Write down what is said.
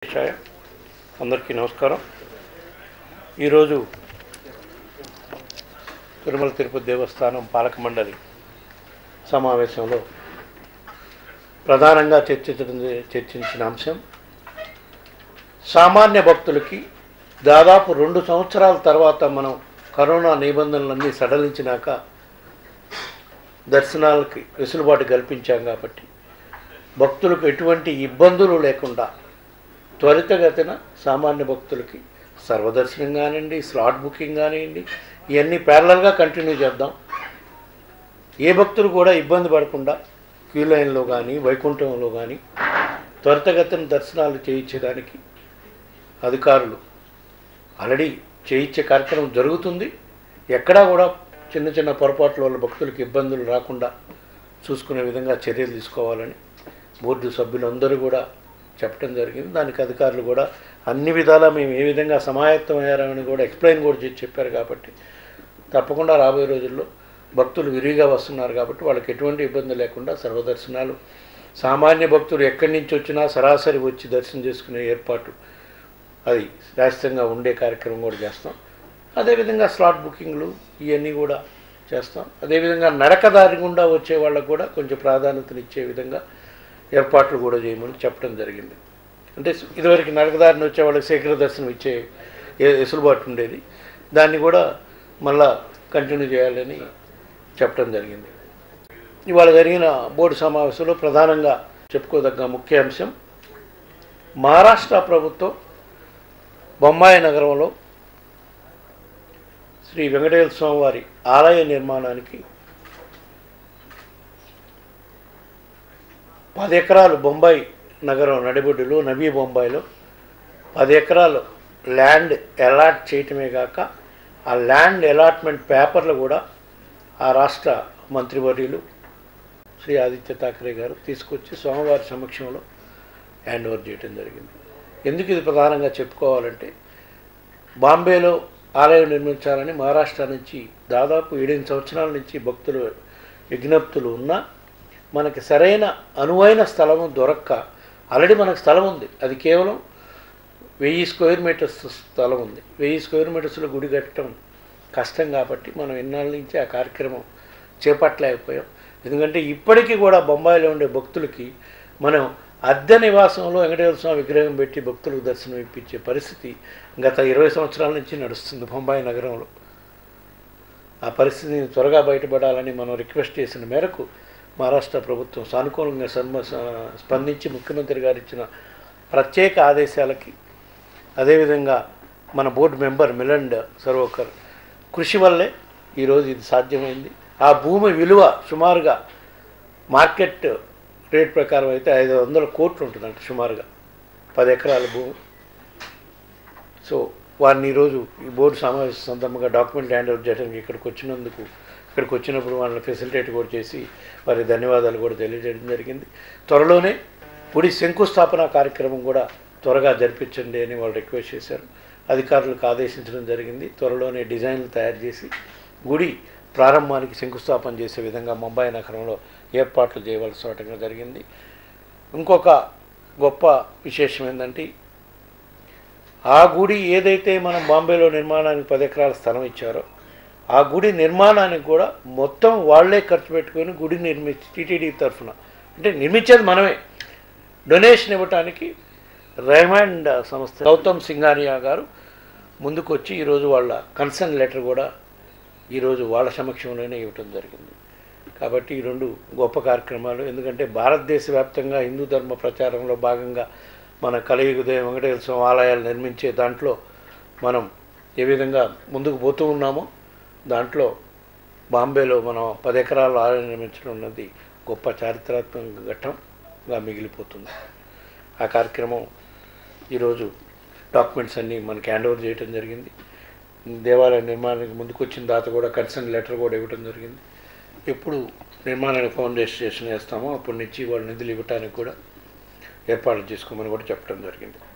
ఛాయ అందరికీ నమస్కారం ఈరోజు తిరుమల తిరుపతి దేవస్థానం పాలక మండలి సమావేశంలో ప్రధానంగా చర్చించడం చర్చించిన అంశం సామాన్య భక్తులకి దాదాపు రెండు సంవత్సరాల తర్వాత మనం కరోనా నిబంధనలన్నీ సడలించినాక దర్శనాలకి వెసులుబాటు కల్పించాం కాబట్టి భక్తులకు ఎటువంటి ఇబ్బందులు లేకుండా త్వరితగతిన సామాన్య భక్తులకి సర్వదర్శనం కానివ్వండి స్లాట్ బుకింగ్ కానివ్వండి ఇవన్నీ ప్యారలల్గా కంటిన్యూ చేద్దాం ఏ భక్తులు కూడా ఇబ్బంది పడకుండా క్యూ లైన్లో కానీ వైకుంఠంలో కానీ త్వరితగతిన దర్శనాలు చేయించడానికి అధికారులు ఆల్రెడీ చేయించే కార్యక్రమం జరుగుతుంది ఎక్కడా కూడా చిన్న చిన్న పొరపాట్ల వల్ల భక్తులకు ఇబ్బందులు రాకుండా చూసుకునే విధంగా చర్యలు తీసుకోవాలని బోర్డు సభ్యులందరూ కూడా చెప్పడం జరిగింది దానికి అధికారులు కూడా అన్ని విధాలా మేము ఏ విధంగా సమాయత్తం అయ్యారని కూడా ఎక్స్ప్లెయిన్ కూడా చేసి చెప్పారు కాబట్టి తప్పకుండా రాబోయే రోజుల్లో భక్తులు విరిగా వస్తున్నారు కాబట్టి వాళ్ళకి ఎటువంటి ఇబ్బంది లేకుండా సర్వదర్శనాలు సామాన్య భక్తులు ఎక్కడి నుంచి వచ్చినా సరాసరి వచ్చి దర్శనం చేసుకునే ఏర్పాటు అది శాశ్వతంగా ఉండే కార్యక్రమం కూడా చేస్తాం అదేవిధంగా స్లాట్ బుకింగ్లు ఇవన్నీ కూడా చేస్తాం అదేవిధంగా నడకదారి గుండా వచ్చే వాళ్ళకు కూడా కొంచెం ప్రాధాన్యతనిచ్చే విధంగా ఏర్పాట్లు కూడా చేయమని చెప్పడం జరిగింది అంటే ఇదివరకు నడకదారిని వచ్చే వాళ్ళకి శీఘ్ర దర్శనం ఇచ్చే ఏ- వెసులుబాటు ఉండేది దాన్ని కూడా మళ్ళా కంటిన్యూ చేయాలని చెప్పడం జరిగింది ఇవాళ జరిగిన బోర్డు సమావేశంలో ప్రధానంగా చెప్పుకోదగ్గ ముఖ్య అంశం మహారాష్ట్ర ప్రభుత్వం బొంబాయి నగరంలో శ్రీ వెంకటేశ్వర స్వామి వారి ఆలయ నిర్మాణానికి పది ఎకరాలు బొంబాయి నగరం నడిబొడ్డులో నవీ బొంబాయిలో పది ఎకరాలు ల్యాండ్ అలాట్ చేయటమే కాక ఆ ల్యాండ్ అలాట్మెంట్ పేపర్లు కూడా ఆ రాష్ట్ర మంత్రివర్యులు శ్రీ ఆదిత్య ఠాకరే గారు తీసుకొచ్చి స్వామివారి సమక్షంలో హ్యాండ్ ఓవర్ చేయడం జరిగింది ఎందుకు ఇది ప్రధానంగా చెప్పుకోవాలంటే బాంబేలో ఆలయం నిర్మించాలని మహారాష్ట్ర నుంచి దాదాపు ఏడెనిమిది సంవత్సరాల నుంచి భక్తులు విజ్ఞప్తులు ఉన్నా మనకి సరైన అనువైన స్థలము దొరక్క ఆల్రెడీ మనకు స్థలం ఉంది అది కేవలం వెయ్యి స్క్వేర్ మీటర్స్ స్థలం ఉంది వెయ్యి స్క్వేర్ మీటర్స్లో గుడి కట్టడం కష్టం కాబట్టి మనం ఇన్నాళ్ళ నుంచి ఆ కార్యక్రమం చేపట్టలేకపోయాం ఎందుకంటే ఇప్పటికీ కూడా బొంబాయిలో ఉండే భక్తులకి మనం అద్దె నివాసంలో వెంకటేశ్వర స్వామి విగ్రహం పెట్టి భక్తులకు దర్శనం ఇప్పించే పరిస్థితి గత ఇరవై సంవత్సరాల నుంచి నడుస్తుంది బొంబాయి నగరంలో ఆ పరిస్థితిని త్వరగా బయటపడాలని మనం రిక్వెస్ట్ చేసిన మేరకు మహారాష్ట్ర ప్రభుత్వం సానుకూలంగా సన్మ స్పందించి ముఖ్యమంత్రి గారు ఇచ్చిన ప్రత్యేక ఆదేశాలకి అదేవిధంగా మన బోర్డు మెంబర్ మిలండ్ సర్వోకర్ కృషి వల్లే ఈరోజు ఇది సాధ్యమైంది ఆ భూమి విలువ సుమారుగా మార్కెట్ రేట్ ప్రకారం అయితే ఐదు వందల కోట్లు ఉంటుందంట సుమారుగా పది ఎకరాల భూమి సో వారిని ఈరోజు ఈ బోర్డు సమావేశం సందర్భంగా డాక్యుమెంట్ హ్యాండ్ ఓవర్ చేయడానికి ఇక్కడికి వచ్చినందుకు ఇక్కడికి వచ్చినప్పుడు వాళ్ళని ఫెసిలిటేట్ కూడా చేసి వారి ధన్యవాదాలు కూడా తెలియజేయడం జరిగింది త్వరలోనే గుడి శంకుస్థాపన కార్యక్రమం కూడా త్వరగా జరిపించండి అని వాళ్ళు రిక్వెస్ట్ చేశారు అధికారులకు ఆదేశించడం జరిగింది త్వరలోనే డిజైన్లు తయారు చేసి గుడి ప్రారంభానికి శంకుస్థాపన చేసే విధంగా ముంబై నగరంలో ఏర్పాట్లు చేయవలసి రావటం జరిగింది ఇంకొక గొప్ప విశేషం ఏంటంటే ఆ గుడి ఏదైతే మనం బాంబేలో నిర్మాణానికి పది ఎకరాల స్థలం ఇచ్చారో ఆ గుడి నిర్మాణానికి కూడా మొత్తం వాళ్ళే ఖర్చు పెట్టుకొని గుడి నిర్మించి టీటీడీ తరఫున అంటే నిర్మించేది మనమే డొనేషన్ ఇవ్వటానికి రెహమాండ్ సంస్థ గౌతమ్ సింగానియా గారు ముందుకు వచ్చి ఈరోజు వాళ్ళ కన్సర్న్ లెటర్ కూడా ఈరోజు వాళ్ళ సమక్షంలోనే ఇవ్వటం జరిగింది కాబట్టి ఈ రెండు గొప్ప కార్యక్రమాలు ఎందుకంటే భారతదేశ వ్యాప్తంగా హిందూ ధర్మ ప్రచారంలో భాగంగా మన కలియుగదేవ వెంకటేశ్వర స్వామి ఆలయాలు నిర్మించే దాంట్లో మనం ఏ విధంగా ముందుకు పోతూ ఉన్నామో దాంట్లో బాంబేలో మనం పది ఎకరాల ఆలయం నిర్మించడం ఉన్నది గొప్ప చారిత్రాత్మక ఘట్టంగా మిగిలిపోతుంది ఆ కార్యక్రమం ఈరోజు డాక్యుమెంట్స్ అన్నీ మనకి హ్యాండ్ ఓవర్ చేయడం జరిగింది దేవాలయ నిర్మాణానికి ముందుకు వచ్చిన దాత కూడా కన్సర్న్ లెటర్ కూడా ఇవ్వడం జరిగింది ఎప్పుడు నిర్మాణానికి ఫౌండేషన్ వేస్తామో అప్పటి నుంచి వాళ్ళు నిధులు ఇవ్వటానికి కూడా ఏర్పాట్లు చేసుకోమని కూడా చెప్పడం జరిగింది